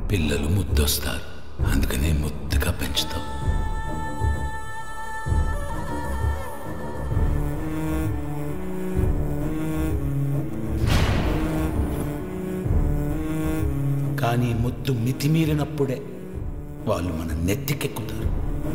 పిల్లలు ముద్దొస్తారు అందుకనే ముద్దుగా పెంచుతాం కానీ ముద్దు మితిమీరినప్పుడే వాళ్ళు మన నెత్తికెక్కుతారు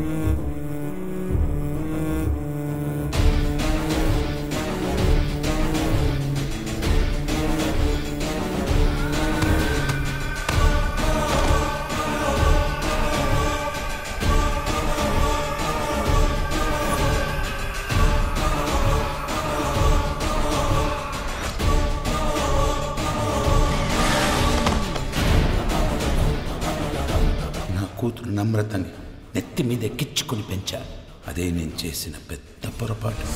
నా కూతురు నమ్రతని నెత్తి మీద ఎక్కించుకుని పెంచా అదే నేను చేసిన పెద్ద పొరపాటు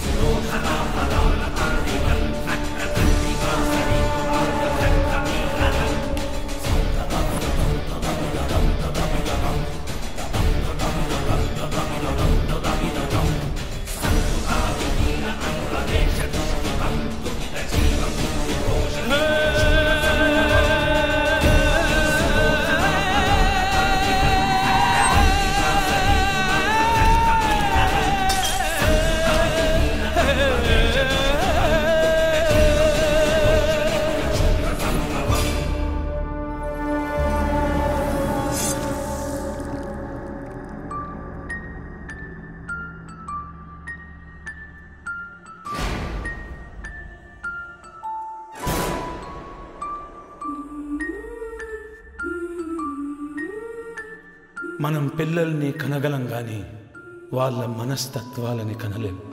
మనం పిల్లల్ని కనగలం కానీ వాళ్ళ మనస్తత్వాలని కనలేం